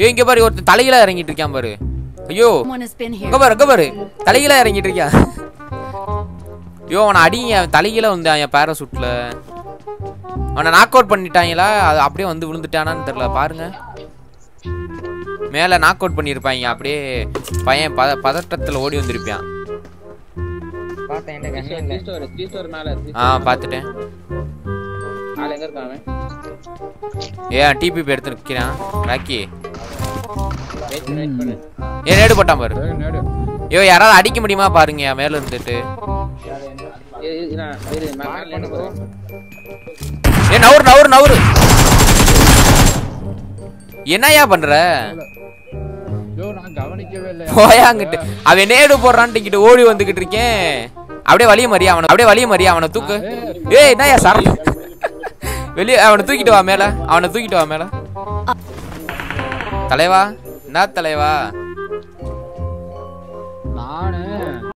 ஏய் இங்க பாரு ஒருத்தன் தலையில இறங்கிட்டு இருக்கான் பாரு ஐயோ Someone has been here. இங்க பாரு இங்க பாரு தலையில இறங்கிட்டு இருக்கான் ஐயோ அவனை அடிங்க அவன் தலையில வந்தான் என் பேராசூட்ல அவனை நாக் அவுட் பண்ணிட்டாங்களா அது அப்படியே வந்து விழுந்துட்டானான்னு தெரியல பாருங்க மேல நாக் அவுட் பண்ணியிருப்பாங்க அப்படியே பையன் பத பதட்டத்துல ஓடி வந்திருப்பான் பார்த்தேன் என்கிட்ட கண்ணே இல்லை ஸ்டோர் த்ரீ ஸ்டோர் மேல ஆ பார்த்துட்டேன் ஆள் எங்க இருக்கான் அவன் ஏன் டிபிபி எடுத்து நிற்கிறான் ராக்கி வெயிட் வெயிட் பண்ணு ஏன் நேடு போட்டான் பாரு ஏய், நேடு. ஐயோ யாராவது அடிக்க முடியுமா பாருங்க என் மேல இருந்துட்டு இரு, இரு, நான் இரு, நான் மேல என்ன போறேன் ஏ நவுறு நவுறு நவுறு என்னய்யா பண்ற ஐயோ, நான் கவனிக்கவே இல்லை போயாங்கிட்டு அவன் நேடு போடுறான்ட்டு இங்கிட்டு ஓடி வந்துகிட்டு இருக்கேன் அப்படியே வலிய மறி அவனை அப்படியே வலிய மறி அவனை தூக்கு ஏய் என்னய்யா சர வெளியே அவனை தூக்கிட்டு வா மேல அவனை தூக்கிட்டு வா மேல தலைவா என்ன தலைவா